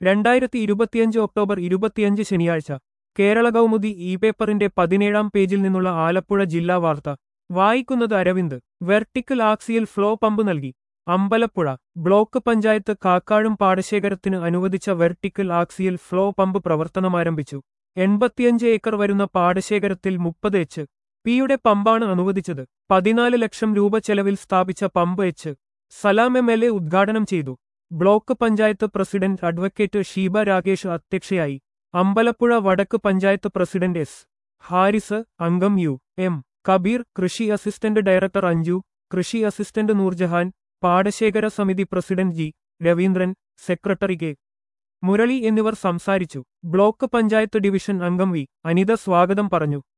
രണ്ടായിരത്തി ഇരുപത്തിയഞ്ച് ഒക്ടോബർ ഇരുപത്തിയഞ്ച് ശനിയാഴ്ച കേരള കൗമുദി ഇ പേപ്പറിന്റെ പതിനേഴാം പേജിൽ നിന്നുള്ള ആലപ്പുഴ ജില്ലാ വാർത്ത വായിക്കുന്നത് Aravind vertical axial flow pump നൽകി അമ്പലപ്പുഴ ബ്ലോക്ക് പഞ്ചായത്ത് കാക്കാഴും പാടശേഖരത്തിന് അനുവദിച്ച വെർട്ടിക്കൽ ആക്സിയൽ ഫ്ലോ പമ്പ് പ്രവർത്തനമാരംഭിച്ചു എൺപത്തിയഞ്ച് ഏക്കർ വരുന്ന പാടശേഖരത്തിൽ മുപ്പത് എച്ച് പിയുടെ പമ്പാണ് അനുവദിച്ചത് പതിനാല് ലക്ഷം രൂപ ചെലവിൽ സ്ഥാപിച്ച pump H Salam M L A ഉദ്ഘാടനം ചെയ്തു block panchayat president advocate Sheeba Rakesh അധ്യക്ഷയായി അമ്പലപ്പുഴ വടക്ക് പഞ്ചായത്ത് പ്രസിഡന്റ് എസ് ഹാരിസ് അംഗം യു എം കബീർ കൃഷി അസിസ്റ്റന്റ് ഡയറക്ടർ അഞ്ജു കൃഷി അസിസ്റ്റന്റ് നൂർജഹാൻ പാടശേഖര സമിതി president G Raveendran secretary K Murali എന്നിവർ സംസാരിച്ചു ബ്ലോക്ക് പഞ്ചായത്ത് ഡിവിഷൻ അംഗം വി അനിത സ്വാഗതം പറഞ്ഞു